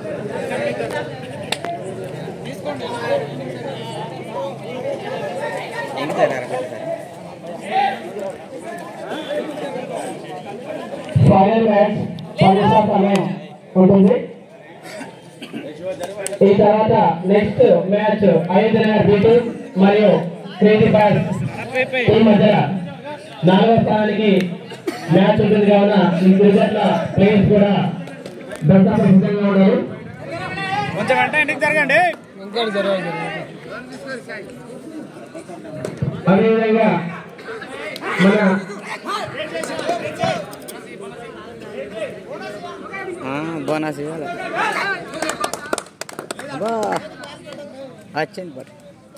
Final match పన్నెండు సమయం ఉంటుంది ఈ తర్వాత నెక్స్ట్ మ్యాచ్ ఐదు బీటు మరియు క్రేజీ బాయ్స్ ఈ మధ్య నాలుగో స్థానానికి మ్యాచ్ ఉంటుంది కావున ఈ క్రికెట్ల ప్లేయర్స్ కూడా దత్తత సిద్ధంగా ఉన్నారు కొంచెం అంటే ఇంటికి జరగండి అదేవిధంగా మన బోనస్ ఇవ్వాలి బా వచ్చింది బట్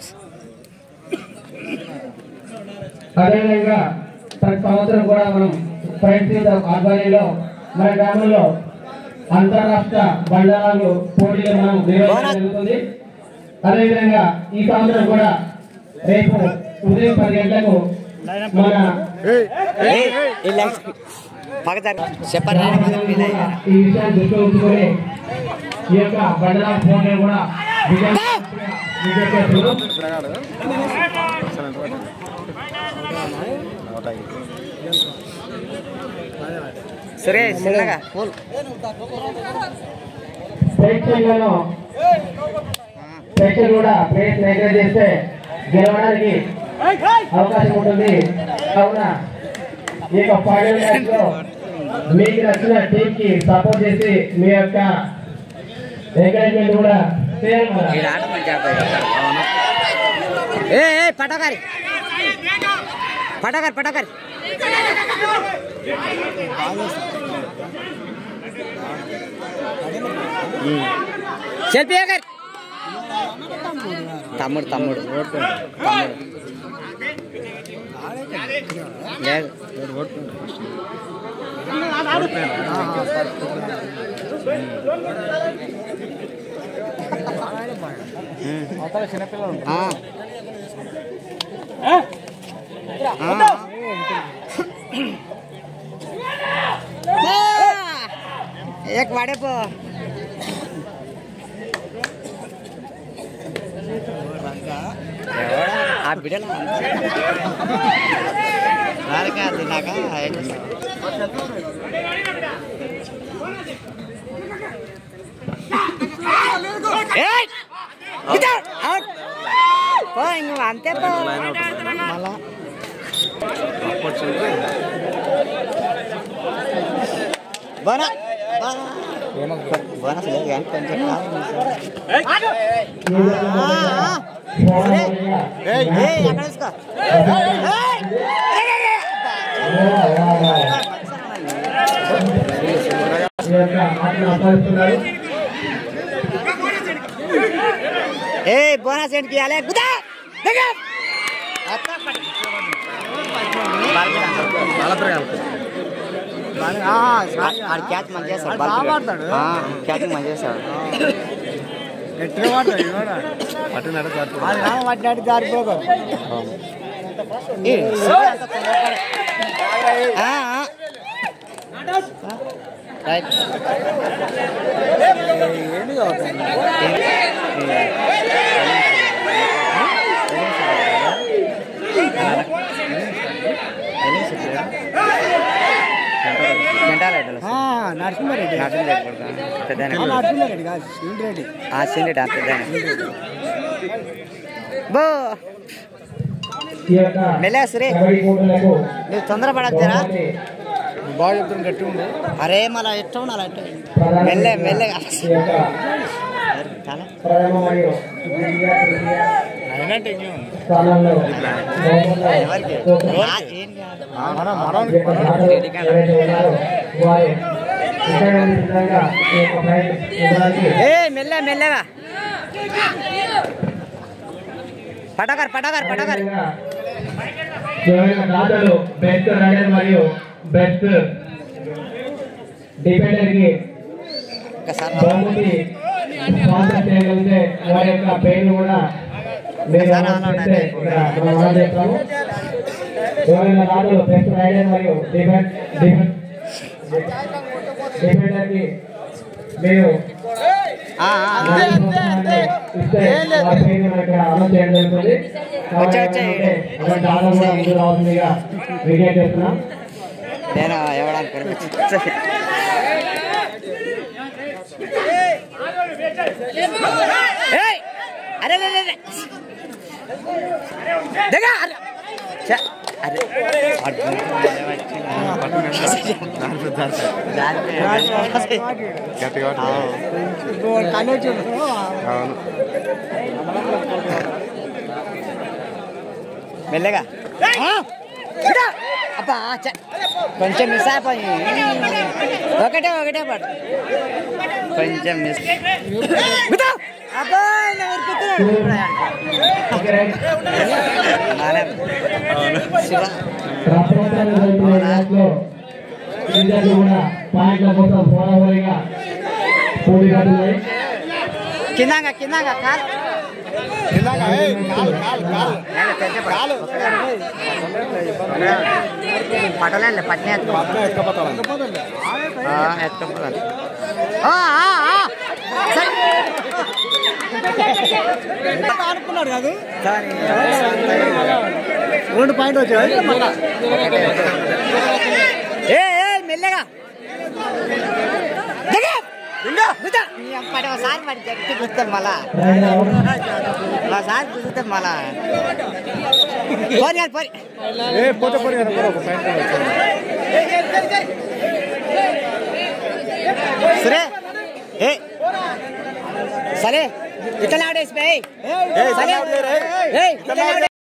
అదేవిధంగా ప్రతి సంవత్సరం కూడా మనం ప్రయత్నిత ఆధ్వర్యంలో మన గ్రామంలో అంతరాష్ట్ర బండారాలు పోటీలు మనం నిర్వహించడం జరుగుతుంది అదేవిధంగా ఈ సంవత్సరం కూడా రేపు ఉదయం పది గంటలకు మన పక్క చెప్పండి ఈ విషయాన్ని దృష్టిలో ఉంచుకొని ఈ యొక్క బండరాల పోటీ కూడా విజయం విజయం చేస్తున్నారు సురేష్ చిన్నగా కూల్ ప్రేక్షకులను ప్రేక్షకులు కూడా ప్లేస్ ఎంకరేజ్ చేస్తే గెలవడానికి అవకాశం ఉంటుంది కావున ఈ యొక్క ఫైనల్ మ్యాచ్ లో మీకు నచ్చిన టీం కి సపోర్ట్ చేసి మీ యొక్క ఎంకరేజ్మెంట్ కూడా చేయాలి కదా. ఈ ఆట మంచి ఆడతాయి ఏ ఏ పటాకారి పటాకారి పటాకారి సెల్ఫీ గారి తమ్ముడు తమ్ముడు తమ్ముడు లేదు ఆ. ఆ. एक वाडे पो ఆ బిడ్డలు వాళ్ళకి తిన్నాక ఏం చేస్తావు ఏయ్! ఇదో! అవుట్! పో ఇంక అంతే పో మళ్ళా బోనా బోనస్ లేదు కానీ కొంచెం కాదు. ఆ, ఆ. సరే. ఏయ్, ఎక్కడ తీసుకో ఏయ్! ఈ యొక్క ఆటను ఆస్వాదిస్తున్నారు ఏ బోనస్ ఏంటికి ఇవ్వాలి గుదా దిగు. ఆ, ఆడు క్యాచ్ మంచి చేస్తాడు బాల్ ఆ, క్యాచ్ మంచి చేస్తాడు ఏ, ఆ, ఆ. రైట్. జెండారెడ్డి నరసింహారెడ్డి నరసింహారెడ్డి కొడుకా? పెద్దాయన కొడుకా? నరసింహారెడ్డి కాదు శివుడిరెడ్డి ఆ సిండి ఆ పెద్దాయన. బో ఈ యొక్క మెల్లగా సురే కబడ్డీ పోటీలకు నువ్వు తొందరపడద్దురా బహుమతి బాగా చెప్తాను గట్టి ఉండు అరే మళ్ళా ఎట్లా ఉండాలి అంటే ప్రధాన మెల్లె మెల్లగా ఈ యొక్క చాలా ప్రథమ మరియు ద్వితీయ, తృతీయ అయినట్టు ఇంకేం స్థానాల్లో ఎవరికి బహుమతులు ఆ, ఏం కాదు. మనం మనం ఈ యొక్క ఆటలు ఎవరైతే ఉన్నారో వారు సిద్ధంగా సిద్ధంగా ఈ యొక్క ప్రైజ్ ఇవ్వడానికి ఏ మెల్ల మెల్లగా పటకర్ పటకర్ పటకర్ అదేవిధంగా ఎవరైనా దాతలు బెస్ట్ రైడర్ మరియు బెస్ట్ డిఫెండర్ కి ఒకసారి బహుమతి స్పాన్సర్ చేయగలిగితే వారి యొక్క పేర్లు కూడా మీరు ఒకసారి అనౌన్స్ అలా చేస్తే ఇక్కడ మనం అనౌన్స్ చేస్తాము ఎవరైనా దాతలు బెస్ట్ రైడర్ మరియు డిఫెండ్ డిఫెండ్ డిఫెండర్ కి మీరు ఆ, ఆ, ఆ. ఇస్తే వారి పేరు మనం ఇక్కడ అనౌన్స్ చేయడం జరుగుతుంది కాబట్టి వచ్చే, వచ్చే. అలాంటి ఆటలు కూడా ముందు రావాల్సిందిగా విజ్ఞప్తి చేస్తున్నాం నేను ఇవ్వడానికి కనిపించింది ఏయ్! అరే అరే, అరే, అరే. దిగా! అరే. ఛ, అరే. గట్టిగా అవును మెల్లగా ఆ! ఇదా! అబ్బా ఛ. కొంచెం మిస్ అయిపోయి ఒకటే ఒకటే పడు కొంచెం మిస్ ఇదా! అబ్బా ఇలా ఉరుకుతున్నాడు. Okay right. నానే. శివ రాష్ట్రవ్యాప్తంగా జరుగుతున్న ఈ మ్యాచ్లో విద్యార్థులు కూడా పాయింట్ల కోసం హోరాహోరీగా పోటీ పడుతున్నాయి కిందంగా కిందంగా కాలు ఇందాక ఏయ్, కాలు కాలు కాలు కాలు పట్టలేదు పట్టిన పక్కన ఎక్కపోతాను ఎక్కకపోదాను అనుకున్నాడు కాదు సరే రెండు పాయింట్ వచ్చాయి ఏ ఏ మెల్లగా దిగు! గుద్దా! నీ అప్పటి ఒకసారి పడి గట్టి గుర్తాం మళ్ళా రైట్ అవుట్. ఒకసారి గుర్తాం మళ్ళా పోనీ పోనీ ఏ పోతే పోనీ కదా, ఒక పాయింట్ వచ్చాయి సరే ఏ సరే ఇతను ఆడేసి సరే ఆడలేరు, ఏయ్. ఏయ్, ఇతను ఆడే-